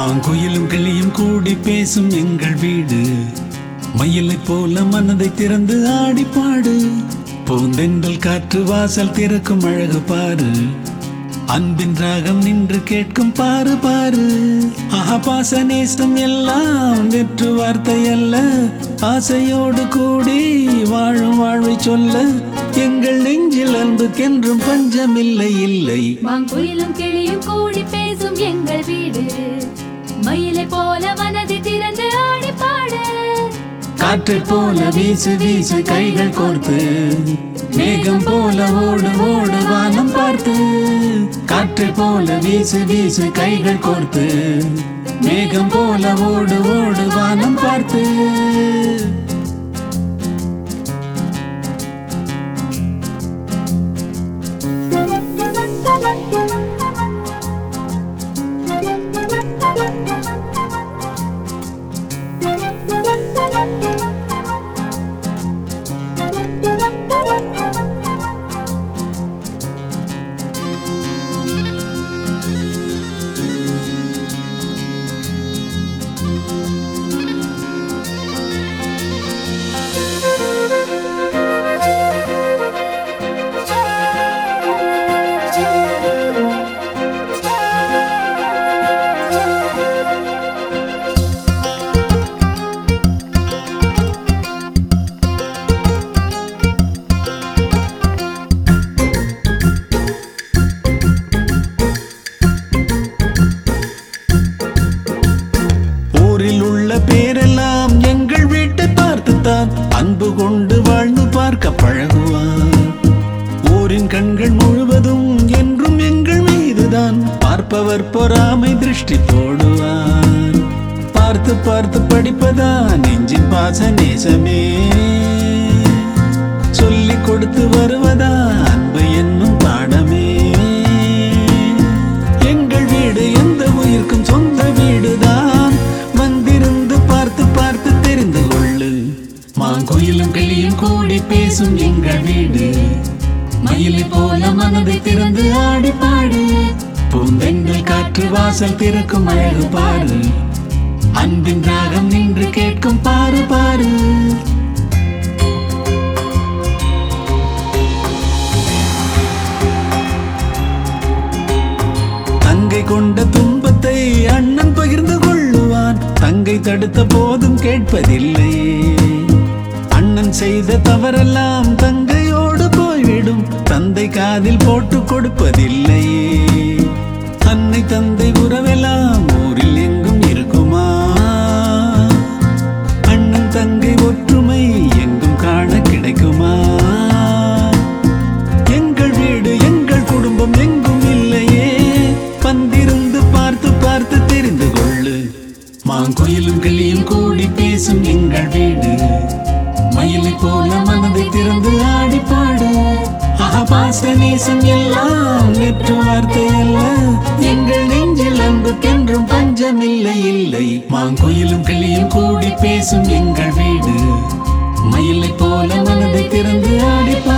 மாங்குயிலும் கிளியும் கூடி பேசும் எங்கள் வீடு மயிலைப் போல மனதை திறந்து ஆடி பாடு பூந்தென்றல் காற்று வாசல் திறக்கும் அழகு பாரு அன்பின் ராகம் நின்று கேட்கும் பாரு பாரு ஆஹா பாச நேசம் எல்லாம் வெற்று வார்த்தை அல்ல ஆசையோடு கூடி வாழும் வாழ்வை சொல்ல எங்கள் நெஞ்சில் அன்புக்கென்றும் பஞ்சமில்லை இல்லை மாங்குயிலும் கிளியும் கூடி பேசும் எங்கள் வீடு மயிலை போல மனதை திறந்து ஆடி பாடு காற்றை போல வீசு வீசு கைகள் கோர்த்து மேகம் போல ஓடு ஓடு வானம் பார்த்து காற்றை போல வீசு வீசு கைகள் கோர்த்து மேகம் போல ஓடு ஓடு வானம் பார்த்து ஊரில் உள்ள பேரெல்லாம் எங்கள் வீட்டை பார்த்துத்தான் அன்பு கொண்டு வாழ்ந்து பார்க்க பழகுவான் ஊரின் கண்கள் முழுவதும் என்றும் எங்கள் மீதுதான் பார்ப்பவர் பொறாமை திருஷ்டி போடுவார் பார்த்து பார்த்து படிப்பதா நெஞ்சின் பாச நேசமே சொல்லிக் கொடுத்து வருவதா அன்பு என்னும் பாடமே எங்கள் வீடு எந்த உயிர்க்கும் சொந்த வீடுதான் வந்திருந்து பார்த்து பார்த்து தெரிந்து கொள்ளு மாங்குயிலும் கிளியும் கூடி பேசும் எங்கள் வீடு மயிலை போல மனதை திறந்து ஆடி பாடு பூந்தெங்கள் காற்று வாசல் திறக்கும் அழகு பாரு அன்பின் ராகம் நின்று கேட்கும் பாரு பாரு தங்கை கொண்ட துன்பத்தை அண்ணன் பகிர்ந்து கொள்ளுவான் தங்கை தடுத்த போதும் கேட்பதில்லை அண்ணன் செய்த தவறெல்லாம் தங்கையோடு போய்விடும் தந்தை காதில் போட்டு கொடுப்பதில்லை அன்னை தந்தை உறவெல்லாம் ஊரில் எங்கும் இருக்குமா அண்ணன் தங்கை ஒற்றுமை எங்கும் காண கிடைக்குமா எங்கள் வீடு எங்கள் குடும்பம் எங்கும் இல்லையே வந்திருந்து பார்த்து பார்த்து தெரிந்து கொள்ளு மாங்குயிலும் கிளியும் கூடி பேசும் எங்கள் வீடு மயிலை போல மனதை திறந்து ஆடி பாடு ஆஹா பாச நேசம் எல்லாம் வெற்று வார்த்தை அல்ல எங்கள் நெஞ்சில் அன்புக்கென்றும் பஞ்சமில்லை இல்லை மாங்குயிலும் கிளியும் கூடி பேசும் எங்கள் வீடு மயிலை போல மனதை திறந்து ஆடி பாடு